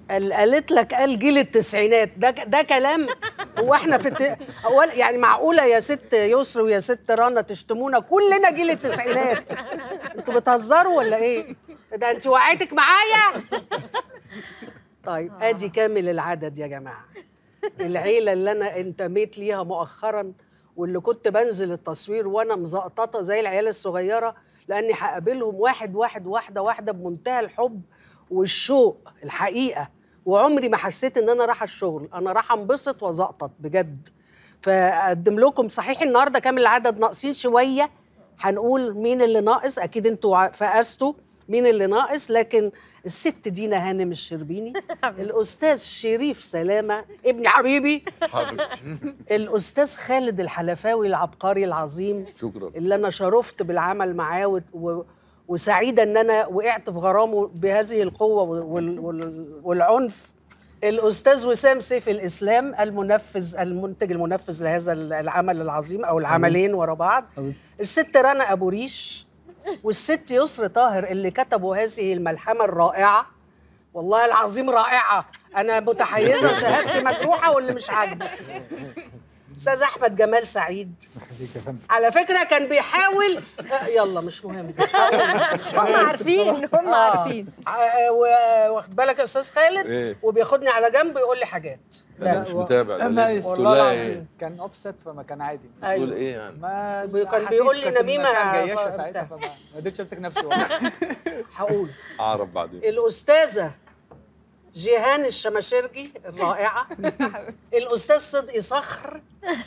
قال- قالت لك قال جيل التسعينات ده ده كلام هو احنا في الت... أول يعني معقوله يا ست يسر ويا ست رنا تشتمونا كلنا جيل التسعينات انتوا بتهزروا ولا ايه ده انت وقعتك معايا طيب ادي كامل العدد يا جماعه العيله اللي انا انتميت ليها مؤخرا واللي كنت بنزل التصوير وانا مزقططه زي العيال الصغيره لاني هقابلهم واحد واحد واحده واحده بمنتهى الحب والشوق الحقيقه وعمري ما حسيت ان انا رايحه الشغل انا رايحه انبسط وزقطط بجد فاقدم لكم صحيح النهارده كامل العدد ناقصين شويه هنقول مين اللي ناقص اكيد انتوا ع- فقستوا مين اللي ناقص لكن الست دينا هانم الشربيني الاستاذ شريف سلامه ابن حبيبي حبيبتي الاستاذ خالد الحلفاوي العبقري العظيم شكرا اللي انا شرفت بالعمل معاه و... و... وسعيده ان انا وقعت في غرامه بهذه القوه وال... وال... والعنف الاستاذ وسام سيف الاسلام المنفذ المنتج المنفذ لهذا العمل العظيم او العملين ورا بعض الست رنا ابو ريش والست يسر طاهر اللي كتبوا هذه الملحمه الرائعه والله العظيم رائعه انا متحيزه وشهادتي مجروحه واللي مش عاجبه استاذ احمد جمال سعيد على فكره كان بيحاول آه، يلا مش مهم مش هقول. مش هم هقول. عارفين هم آه. عارفين آه، و- واخد بالك يا استاذ خالد إيه؟ وبياخدني على جنب يقول لي حاجات لا مش متابع ده أما ليه؟ يس- تقول والله لها العظيم. ايه؟ كان اوبست فما كان عادي تقول ايوه ايه يعني؟ ما بي- كان حسيت بيقول لي كانت نميمة المكان جياشة ف- ساعتها بتاع. فما ما قدرتش امسك نفسي والله هقول اعرف بعدين الاستاذه جيهان الشماشرجي الرائعه الاستاذ صدقي صخر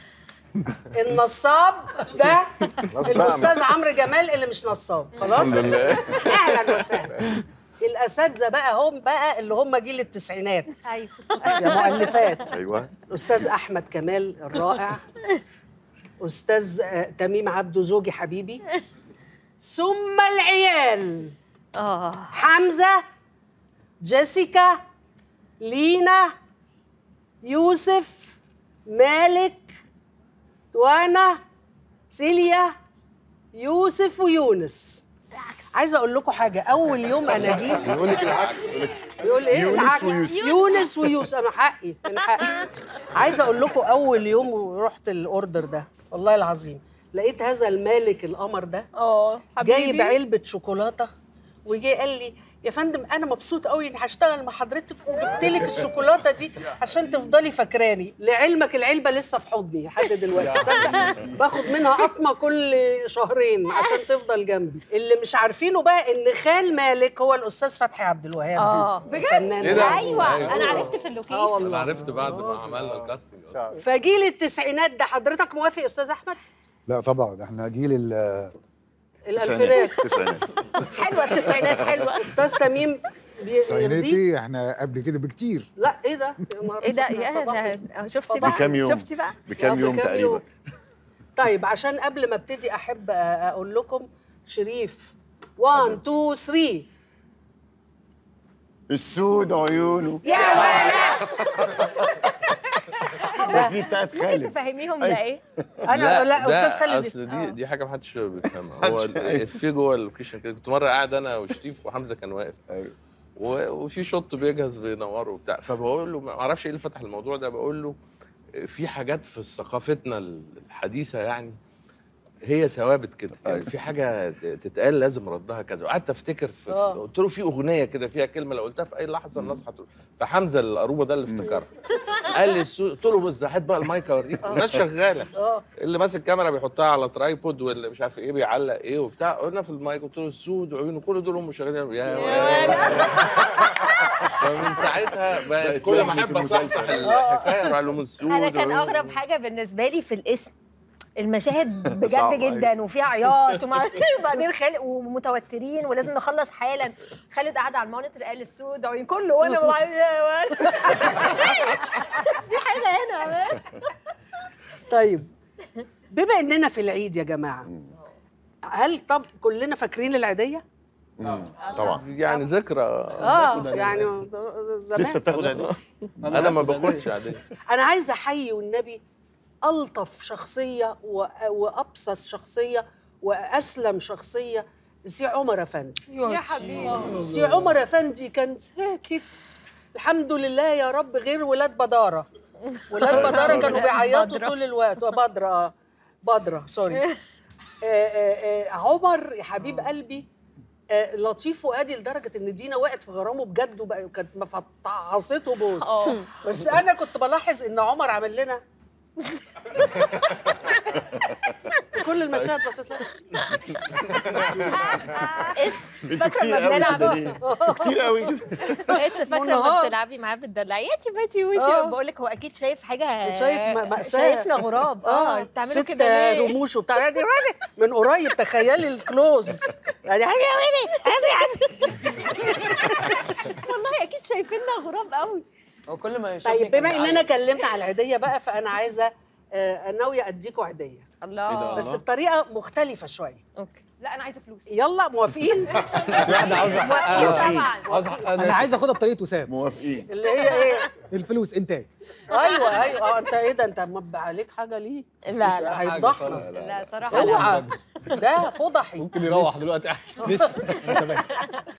النصاب ده الاستاذ عمرو جمال اللي مش نصاب خلاص الحمد لله اهلا وسهلا الاساتذه بقى هم بقى اللي هم جيل التسعينات ايوه يا مؤلفات ايوه الاستاذ احمد كمال الرائع استاذ آه، تميم عبده زوجي حبيبي ثم العيال اه حمزه جيسيكا لينا يوسف مالك وانا سيليا يوسف ويونس عايزه اقول لكم حاجه اول يوم انا جيت يقول لك العكس يقول لك يقول ايه يونس العكس. ويوسف. يونس ويوسف انا حقي من حقي عايزه اقول لكم اول يوم رحت الاوردر ده والله العظيم لقيت هذا المالك القمر ده اه حبيبي جايب علبه شوكولاته وجي قال لي يا فندم انا مبسوط قوي اني هشتغل مع حضرتك وجبت لك الشوكولاته دي عشان تفضلي فاكراني لعلمك العلبه لسه في حضني لحد دلوقتي تصدق باخد منها قطمه كل شهرين عشان تفضل جنبي اللي مش عارفينه بقى ان خال مالك هو الاستاذ فتحي عبد الوهاب اه بجد إيه ده؟ ايوه انا عرفت في اه اللوكيشن انا والله عرفت بعد ما عملنا الكاستنج فجيل التسعينات ده حضرتك موافق يا استاذ احمد لا طبعا احنا جيل ال- الالفينات التسعينات حلوه التسعينات حلوه استاذ تميم بي- يرضيك؟ التسعيناتي احنا قبل كده بكتير لا ايه ده يا نهار ايه ده أسود، يا فضحت. ده شفتي بقى بكام يوم؟ شفتي بقى بكام يوم بكام تقريبا طيب عشان قبل ما ابتدي احب أ- اقول لكم شريف 1 2 3 السود عيونه يا ولد بس دي بتاعت ممكن خالد تفهميهم ده ايه انا لا, ده استاذ خالد اصل دي دي حاجه محدش بيفهمها هو ال- في جوه اللوكيشن كده كنت مره قاعد انا وشريف وحمزه كان واقف أيوة. و- وفي شوت بيجهز بينوره وبتاع فبقول له ما اعرفش ايه اللي فتح الموضوع ده بقول له في حاجات في ثقافتنا الحديثه يعني هي ثوابت كده أيوة. في حاجه تتقال لازم ردها كذا وقعدت افتكر في آه. قلت له في اغنيه كده فيها كلمه لو قلتها في اي لحظه الناس هتقول فحمزه القروبه ده اللي افتكرها قال لي السو- قلت له بص هات بقى المايك اوريك الناس شغاله اه اللي ماسك كاميرا بيحطها على ترايبود واللي مش عارف ايه بيعلق ايه وبتاع قلنا في المايك قلت له السود وعيونه كل دول هم شغالين يا ولد فمن ساعتها بقت بقت كل ما لازمة احب اصحصح المسلسل. الحكايه اروح لهم السود انا كان وعيونه. اغرب حاجه بالنسبه لي في الاسم المشاهد بجد صعب، جدا وفيها عياط ومع- وبعدين خالد ومتوترين ولازم نخلص حالا خالد قعد على المونيتور قال السود عيون كله وانا بعيط في حاجه هنا طيب بما اننا في العيد يا جماعه هل طب كلنا فاكرين العيديه؟ طبعا يعني ذكرى اه يعني زمان لسه بتاخد عيدية انا ما باخدش عاديه انا عايزه احيي والنبي الطف شخصيه و- وابسط شخصيه واسلم شخصيه سي عمر افندي يا حبيبي سي عمر افندي كان ساكت الحمد لله يا رب غير ولاد بداره ولاد بداره كانوا بيعيطوا بدرة. طول الوقت بدره اه بدره سوري آه، آه، آه، عمر يا حبيب قلبي آه، لطيف وادي لدرجه ان دينا وقعت في غرامه بجد وبقى- وكانت مفطعصته بوس اه بس انا كنت بلاحظ ان عمر عامل لنا كل المشاهد بصيت لها انتوا فاكرة كتير لما قوي بنلعب- كده ليه؟ انتوا كتير قوي كده لسه فاكره منهار. لما بتلعبي معاه بالدلعياتي باتي ويتي آه. بقول لك هو اكيد شايف حاجه شايف م- مأساة. شايفنا غراب اه بتعملوا ست كده ليه رموش وبتاع يعني من قريب تخيلي الكلوز يعني حاجه والله اكيد شايفيننا غراب قوي هو كل ما يشوفني طيب كان بما ان بيعيط. انا كلمت على العيديه بقى فانا عايزه آه، ناويه اديكوا عيديه الله بس بطريقه مختلفه شويه اوكي لا انا عايزه فلوس يلا موافقين لا انا عاوز طبعا عاوز أحقق انا ناس. عايز اخدها بطريقه وسام موافقين اللي هي ايه الفلوس انتاج ايوه ايوه اه انت ايه ده انت مبقى عليك حاجه ليه لا لا هيفضحنا لا صراحه لا اوعى ده فضحي ممكن يروح دلوقتي لسه تمام